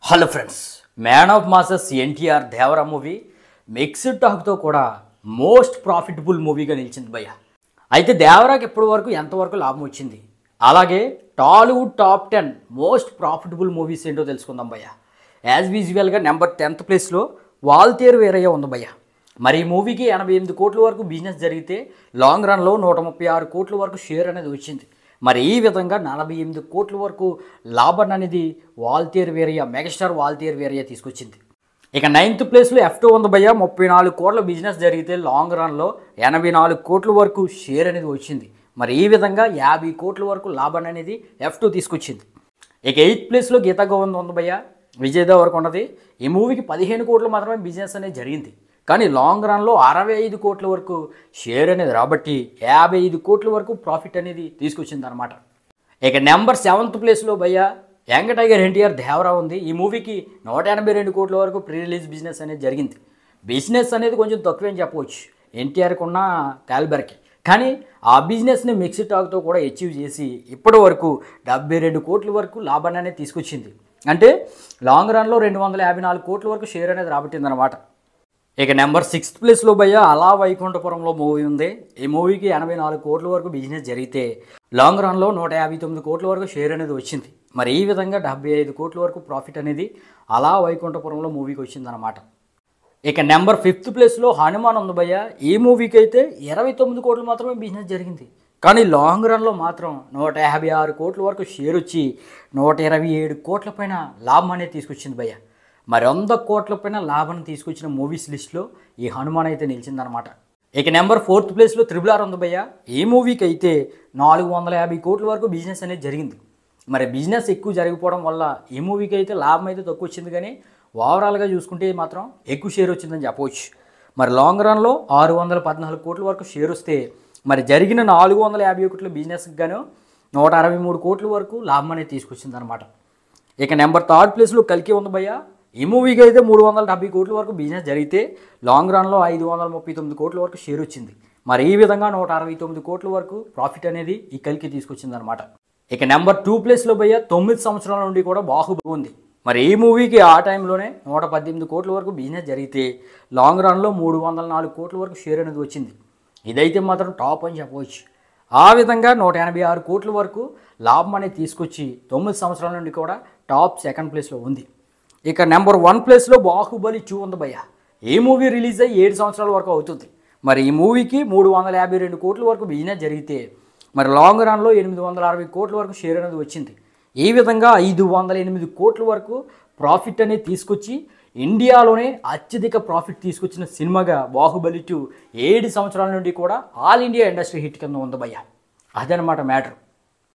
hello friends man of masses NTR Devara movie mixed టాక్తో కూడా most profitable మూవీగా నిలిచింది భయ్య అయితే దేవరాకి ఇప్పటి వరకు ఎంతవరకు లాభం వచ్చింది అలాగే Tollywood top ten most profitable movies ఏంటో తెలుసుకుందాం భయ్య యాజ్ యూజువల్గా నెంబర్ టెన్త్ ప్లేస్లో వాల్తేరు వేరయ్య ఉంది భయ్య మరి ఈ మూవీకి ఎనభై ఎనిమిది కోట్ల వరకు బిజినెస్ జరిగితే లాంగ్ రన్లో నూట ముప్పై ఆరు కోట్ల వరకు షేర్ అనేది వచ్చింది మరి ఈ విధంగా నలభై ఎనిమిది కోట్ల వరకు లాభం అనేది వాల్తేరు వేరయ్య మెగాస్టార్ వాల్తేరు వేరయ్య తీసుకొచ్చింది ఇక నైన్త్ ప్లేస్లో ఎఫ్ టూ ఉంది భయ్య ముప్పై నాలుగు కోట్ల బిజినెస్ జరిగితే లాంగ్ రన్లో ఎనభై నాలుగు కోట్ల వరకు షేర్ అనేది వచ్చింది మరి ఈ విధంగా యాభై కోట్ల వరకు లాభం అనేది ఎఫ్ టూ తీసుకొచ్చింది ఇక ఎయిత్ ప్లేస్లో గీతా గోవింద్ ఉంది భయ్య విజయ్ దేవరకు ఉన్నది ఈ మూవీకి పదిహేను కోట్లు మాత్రమే బిజినెస్ అనేది జరిగింది కానీ లాంగ్ రన్లో అరవై ఐదు కోట్ల వరకు షేర్ అనేది రాబట్టి యాభై ఐదు కోట్ల వరకు ప్రాఫిట్ అనేది తీసుకొచ్చింది అనమాట ఇక నెంబర్ సెవెంత్ ప్లేస్లో భయ్య యంగ్ టైగర్ ఎన్టీఆర్ దేవరా ఉంది ఈ మూవీకి నూట ఎనభై రెండు కోట్ల వరకు ప్రీ రిలీజ్ బిజినెస్ అనేది జరిగింది బిజినెస్ అనేది కొంచెం తక్కువే అని చెప్పవచ్చు ఎన్టీఆర్కి ఉన్న క్యాలిబర్కి కానీ ఆ బిజినెస్ని మిక్స్డ్ టాక్తో కూడా అచీవ్ చేసి ఇప్పటి వరకు డెబ్బై రెండు కోట్ల వరకు లాభాన్ని అనేది తీసుకొచ్చింది అంటే లాంగ్ రన్లో రెండు వందల యాభై నాలుగు కోట్ల వరకు షేర్ అనేది రాబట్టింది అనమాట ఇక నెంబర్ సిక్స్త్ ప్లేస్లో భయ్య అలా వైకుంఠపురంలో మూవీ ఉంది ఈ మూవీకి ఎనభై నాలుగు కోట్ల వరకు బిజినెస్ జరిగితే లాంగ్ రన్లో నూట యాభై తొమ్మిది కోట్ల వరకు షేర్ అనేది వచ్చింది మరి ఈ విధంగా డెబ్బై ఐదు కోట్ల వరకు ప్రాఫిట్ అనేది అలా వైకుంఠపురంలో మూవీకి వచ్చిందనమాట ఇక నెంబర్ ఫిఫ్త్ ప్లేస్లో హనుమాన్ ఉంది భయ్య ఈ మూవీకి అయితే ఇరవై తొమ్మిది కోట్లు మాత్రమే బిజినెస్ జరిగింది కానీ లాంగ్ రన్లో మాత్రం నూట యాభై ఆరు కోట్ల వరకు షేర్ వచ్చి నూట ఇరవై ఏడు కోట్ల పైన లాభం అనేది తీసుకొచ్చింది భయ్య మరి వంద కోట్ల పైన లాభం తీసుకొచ్చిన మూవీస్ లిస్ట్లో ఈ హనుమాన్ అయితే నిలిచిందనమాట ఇక నెంబర్ ఫోర్త్ ప్లేస్లో త్రిబుల్ ఆర్ ఉంది భయ్య ఈ మూవీకి అయితే నాలుగు వందల యాభై కోట్ల వరకు బిజినెస్ అనేది జరిగింది మరి బిజినెస్ ఎక్కువ జరిగిపోవడం వల్ల ఈ మూవీకి అయితే లాభం అయితే తక్కువ వచ్చింది కానీ ఓవరాల్గా చూసుకుంటే మాత్రం ఎక్కువ షేర్ వచ్చిందని చెప్పవచ్చు మరి లాంగ్ రన్లో ఆరు వందల పద్నాలుగు కోట్ల వరకు షేర్ వస్తే మరి జరిగిన నాలుగు వందల యాభై ఒకటి బిజినెస్కి గాను నూట అరవై మూడు కోట్ల వరకు లాభం అనేది తీసుకొచ్చింది అనమాట ఇక నెంబర్ థర్డ్ ప్లేస్లో కలికి ఉంది భయ్య ఈ మూవీకి అయితే మూడు వందల డెబ్బై కోట్ల వరకు బిజినెస్ జరిగితే లాంగ్ రన్లో ఐదు వందల ముప్పై తొమ్మిది కోట్ల వరకు షేర్ వచ్చింది మరి ఈ విధంగా నూట అరవై తొమ్మిది కోట్ల వరకు ప్రాఫిట్ అనేది ఈ కలికి తీసుకొచ్చింది అనమాట ఇక నెంబర్ టూ ప్లేస్లో భయ్య తొమ్మిది సంవత్సరాల నుండి కూడా బాహుబలి ఉంది మరి ఈ మూవీకి ఆ టైంలోనే నూట పద్దెనిమిది కోట్ల వరకు బిజినెస్ జరిగితే లాంగ్ రన్లో మూడు వందల నాలుగు కోట్ల వరకు షేర్ అనేది వచ్చింది ఇదైతే మాత్రం టాప్ అని చెప్పవచ్చు ఆ విధంగా నూట ఎనభై ఆరు కోట్ల వరకు లాభం అనేది తీసుకొచ్చి తొమ్మిది సంవత్సరాల నుండి కూడా టాప్ సెకండ్ ప్లేస్లో ఉంది ఇక నెంబర్ వన్ ప్లేస్లో బాహుబలి టూ ఉంది భయ్య ఈ మూవీ రిలీజ్ అయ్యి ఏడు సంవత్సరాల వరకు అవుతుంది మరి ఈ మూవీకి మూడు వందల యాభై రెండు కోట్ల వరకు బిజినెస్ జరిగితే మరి లాంగ్ రన్లో ఎనిమిది వందల అరవై కోట్ల వరకు షేర్ అనేది వచ్చింది ఈ విధంగా ఐదు వందల ఎనిమిది కోట్ల వరకు ప్రాఫిట్ అనేది తీసుకొచ్చి ఇండియాలోనే అత్యధిక ప్రాఫిట్ తీసుకొచ్చిన సినిమాగా బాహుబలి టూ ఏడు సంవత్సరాల నుండి కూడా ఆల్ ఇండియా ఇండస్ట్రీ హిట్ కింద ఉంది భయ్య అదనమాట మ్యాటర్